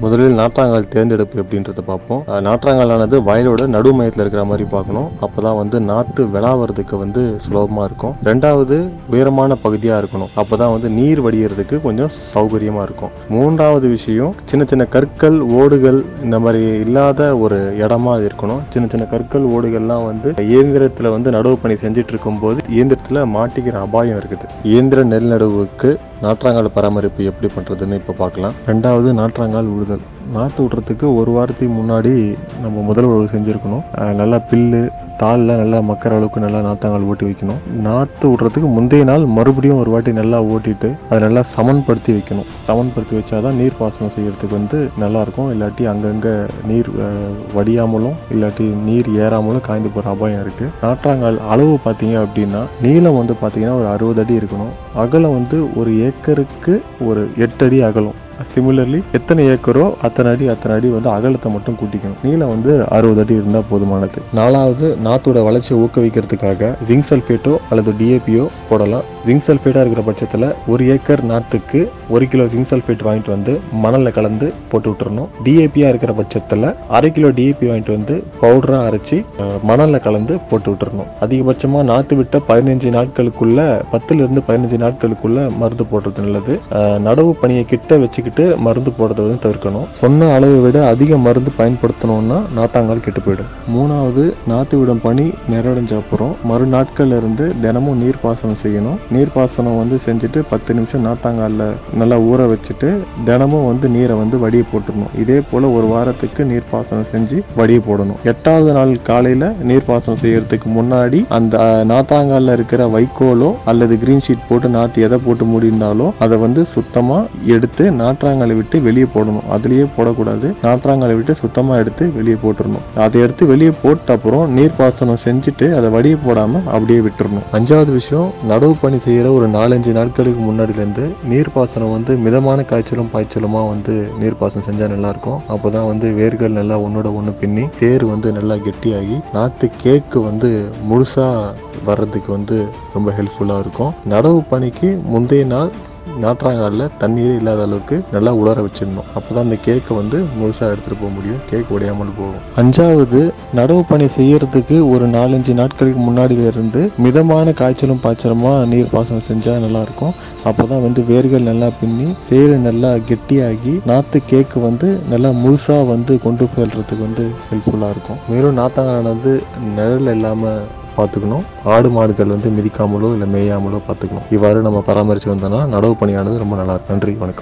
முதலில் நாற்றாங்கால் தேர்ந்தெடுப்பு எப்படின்றத பார்ப்போம் அஹ், நாற்றாங்காலானது வயலோட நடு மையத்தில் இருக்கிற மாதிரி பார்க்கணும் அப்பதான் வந்து நாற்று விளாவறதுக்கு வந்து சுலபமா இருக்கும் ரெண்டாவது உயரமான பகுதியா இருக்கணும் அப்பதான் வந்து நீர் வடிகிறதுக்கு கொஞ்சம் சௌகரியமா இருக்கும் மூன்றாவது விஷயம் சின்ன சின்ன கற்கள் ஓடுகள் இந்த மாதிரி இல்லாத ஒரு இடமா அது இருக்கணும் சின்ன சின்ன கற்கள் ஓடுகள்லாம் வந்து இயந்திரத்துல வந்து நடவு பணி செஞ்சுட்டு இருக்கும்போது இயந்திரத்துல மாட்டிக்கிற அபாயம் இருக்குது இயந்திர நெல் நடவுக்கு நாற்றாங்கால் பராமரிப்பு எப்படி பண்ணுறதுன்னு இப்போ பார்க்கலாம் ரெண்டாவது நாற்றாங்கால் விடுதல் நாற்று விடுறதுக்கு ஒரு வாரத்துக்கு முன்னாடி நம்ம முதல் உழவு செஞ்சுருக்கணும் அஹ் நல்லா பில்லு தாளில் நல்லா மக்கற அளவுக்கு நல்லா நாற்றாங்கால் ஓட்டி வைக்கணும் நாற்று விடுறதுக்கு முந்தைய நாள் மறுபடியும் ஒரு வாட்டி நல்லா ஓட்டிட்டு அதை நல்லா சமன்படுத்தி வைக்கணும் சமன்படுத்தி வச்சாதான் நீர் பாசனம் செய்யறதுக்கு வந்து நல்லா இருக்கும் இல்லாட்டி அங்கங்கே நீர் அஹ், வடியாமலும் இல்லாட்டி நீர் ஏறாமலும் காய்ந்து போகிற அபாயம் இருக்குது நாற்றாங்கால் அளவு பார்த்தீங்க அப்படின்னா நீளம் வந்து பார்த்தீங்கன்னா ஒரு அறுபது அடி இருக்கணும் அகலம் வந்து ஒரு ஏக்கருக்கு ஒரு எட்டு அடி அகலம் சிமிலர்லி எத்தனை ஏக்கரோ அத்தனை அடி அத்தனை அடி வந்து அகலத்தை மட்டும் கூட்டிக்கணும் நீளம் வந்து அறுபது அடி இருந்தால் போதுமானது நாலாவது நாத்தோட வளர்ச்சியை ஊக்குவிக்கிறதுக்காக ஜிங்க் சல்ஃபேட்டோ அல்லது டிஏபியோ போடலாம் ஜிங்க் சல்ஃபேட்டாக இருக்கிற பட்சத்தில் ஒரு ஏக்கர் நாற்றுக்கு ஒரு கிலோ ஜிங்க் சல்ஃபேட் வாங்கிட்டு வந்து மணலில் கலந்து போட்டு விட்டுறணும் டிஏபியாக இருக்கிற பட்சத்தில் அரை கிலோ டிஏபி வாங்கிட்டு வந்து பவுடராக அரைச்சி அஹ், மணல்ல கலந்து போட்டு விட்டுறணும் அதிகபட்சமாக நாற்று விட்ட பதினஞ்சு நாட்களுக்குள்ள பத்துல இருந்து பதினஞ்சு நாட்களுக்குள்ள மருந்து போடுறது நல்லது அஹ், நடவு பணியை கிட்ட வச்சுக்கிட்டு மருந்து போடுறத வந்து தவிர்க்கணும் சொன்ன அளவை விட அதிக மருந்து பயன்படுத்தணும்னா நாத்தாங்கால் கெட்டு போயிடும் மூணாவது நாற்று விடும் பணி நிறைவடைஞ்ச அப்புறம் மறுநாட்கள்ல இருந்து தினமும் நீர் பாசனம் செய்யணும் நீர் பாசனம் வந்து செஞ்சுட்டு பத்து நிமிஷம் நாத்தாங்காலில் நல்லா ஊற வச்சுட்டு தினமும் வந்து நீரை வந்து வடிய போட்டுடணும் இதே போல் ஒரு வாரத்துக்கு நீர்ப்பாசனம் செஞ்சு வடிய போடணும் எட்டாவது நாள் காலையில் நீர்ப்பாசனம் செய்யறதுக்கு முன்னாடி அந்த அஹ், நாத்தாங்காலில் இருக்கிற வைக்கோலோ அல்லது கிரீன் ஷீட் போட்டு நாற்று எதை போட்டு மூடியிருந்தாலோ அதை வந்து சுத்தமாக எடுத்து நாற்றாங்காலை விட்டு வெளியே போடணும் அதுலேயே போடக்கூடாது நாற்றாங்காலை விட்டு சுத்தமாக எடுத்து வெளியே போட்டுறணும் அதை எடுத்து வெளியே போட்ட அப்புறம் நீர்ப்பாசனம் செஞ்சுட்டு அதை வடிய போடாமல் அப்படியே விட்டுறணும் அஞ்சாவது விஷயம் நடவு பணி செய்கிற ஒரு நாலஞ்சு நாட்களுக்கு முன்னாடிலேருந்து நீர்ப்பாசனம் வந்து மிதமான காய்ச்சலும் பாய்ச்சலுமா வந்து நீர்ப்பாசனம் செஞ்சால் நல்லாயிருக்கும் அப்போ தான் வந்து வேர்கள் நல்லா ஒன்றோட ஒன்று பின்னி தேர் வந்து நல்லா கெட்டியாகி நாற்று கேக்கு வந்து முழுசாக வர்றதுக்கு வந்து ரொம்ப ஹெல்ப்ஃபுல்லாக இருக்கும் நடவு பணிக்கு முந்தைய நாள் நாற்றாங்காலில் தண்ணீரே இல்லாத அளவுக்கு நல்லா உலர வச்சிடணும் அப்போ தான் அந்த கேக்கை வந்து முழுசாக எடுத்துகிட்டு போக முடியும் கேக் உடையாமல் போகும் அஞ்சாவது நடவு பணி செய்யறதுக்கு ஒரு நாலஞ்சு நாட்களுக்கு முன்னாடியில இருந்து மிதமான காய்ச்சலும் பாய்ச்சலுமா நீர் பாசனம் செஞ்சால் நல்லாயிருக்கும் அப்போ தான் வந்து வேர்கள் நல்லா பின்னி சேறு நல்லா கெட்டியாகி நாற்று கேக்கு வந்து நல்லா முழுசாக வந்து கொண்டு போயிடுறதுக்கு வந்து ஹெல்ப்ஃபுல்லாக இருக்கும் மேலும் நாத்தாங்கானது நிழல் இல்லாமல் பார்த்துக்கணும் ஆடு மாடுகள் வந்து மிதிக்காமலோ இல்லை மேயாமலோ பார்த்துக்கணும் இவ்வாறு நம்ம பராமரித்து வந்தோம்னா நடவு பணியானது ரொம்ப நல்லா இருக்கும் நன்றி வணக்கம்